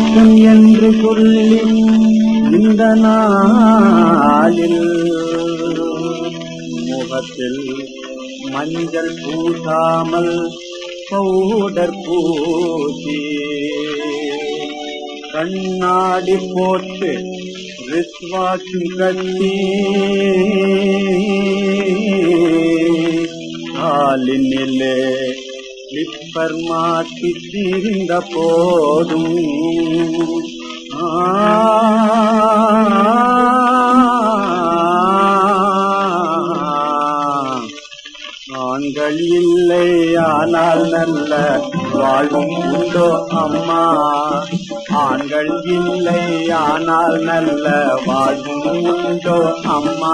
வணக்கம் என்று சொல்லி இந்த நாளில் முகத்தில் மஞ்சள் பூசாமல் பவுடர் பூசி கண்ணாடி போட்டு ரிஸ்வாக்கு கட்டி காலினிலே லிப்பர் மாட்டி திரிந்த போதும் ஆண்கள் இல்லை ஆனால் நல்ல வாழ்வும் உண்டோ அம்மா ஆண்கள் இல்லை ஆனால் நல்ல வாழ்வும் உண்டோ அம்மா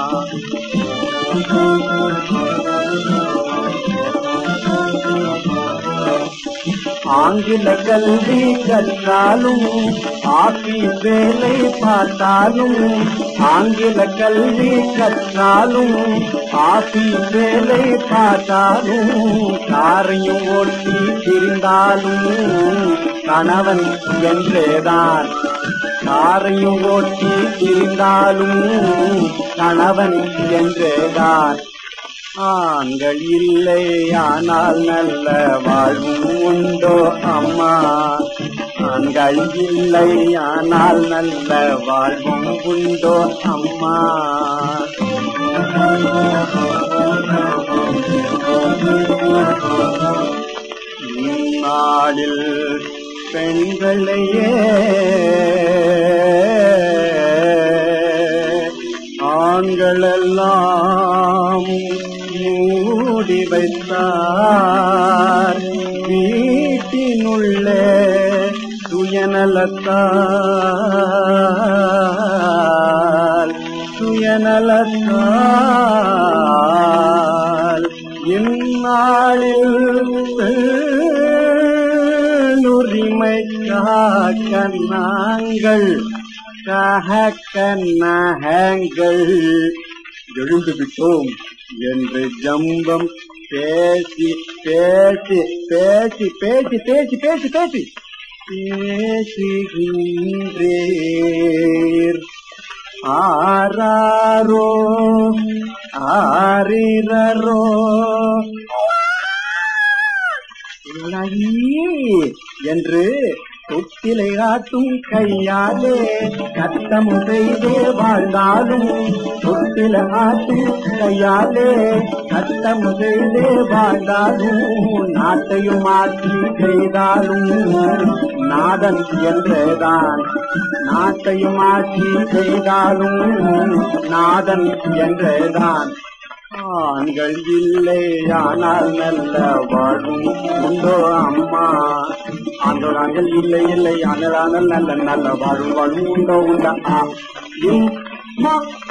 ஆங்கில கல்வி கற்றாலும் ஆபீஸ் வேலை பார்த்தாலும் ஆங்கில கல்வி கற்றாலும் ஆபீஸ் வேலை பார்த்தாலும் காரையும் ஓட்டி திரிந்தாலும் கணவன் என்றேதான் காரையும் ஓட்டி திரிந்தாலும் கணவன் என்றேதான் ஆண்கள் இல்லை ஆனால் நல்ல வாழ்வும் உண்டோ அம்மா ஆண்கள் இல்லை ஆனால் நல்ல வாழ்வும் உண்டோ அம்மா இந்நாளில் பெண்களையே ஆண்களெல்லாம் மூடி வைத்தார் வீட்டினுள்ளே சுயநலத்தால் சுயநலத்தால் இந்நாளில் உரிமை காக்க நாங்கள் காக்க நகங்கள் எழுந்து விட்டோம் என்று ஜம்பம் பேசி பேசி பேசி பேசி பேசி பேசி பேசி பேசுகின்றீர் ஆராரோ ஆரிரரோ உலகி என்று தொட்டிலை ஆட்டும் கையாலே கத்தம் செய்தே வாழ்ந்தாலும் தொட்டில ஆட்டும் கையாலே கத்தம் செய்தே வாழ்ந்தாலும் நாட்டையும் மாற்றி செய்தாலும் நாதன் என்றேதான் நாட்டையும் மாற்றி செய்தாலும் நாதன் என்றேதான் ஆண்கள் இல்லை ஆனால் நல்ல வாழும் உண்டோ அம்மா ஆண்கள் ஆண்கள் இல்லை இல்லை ஆனால் ஆனால் நல்ல நல்ல வாழும் வாழும் உண்டோ உண்டா ஆ. இம்மா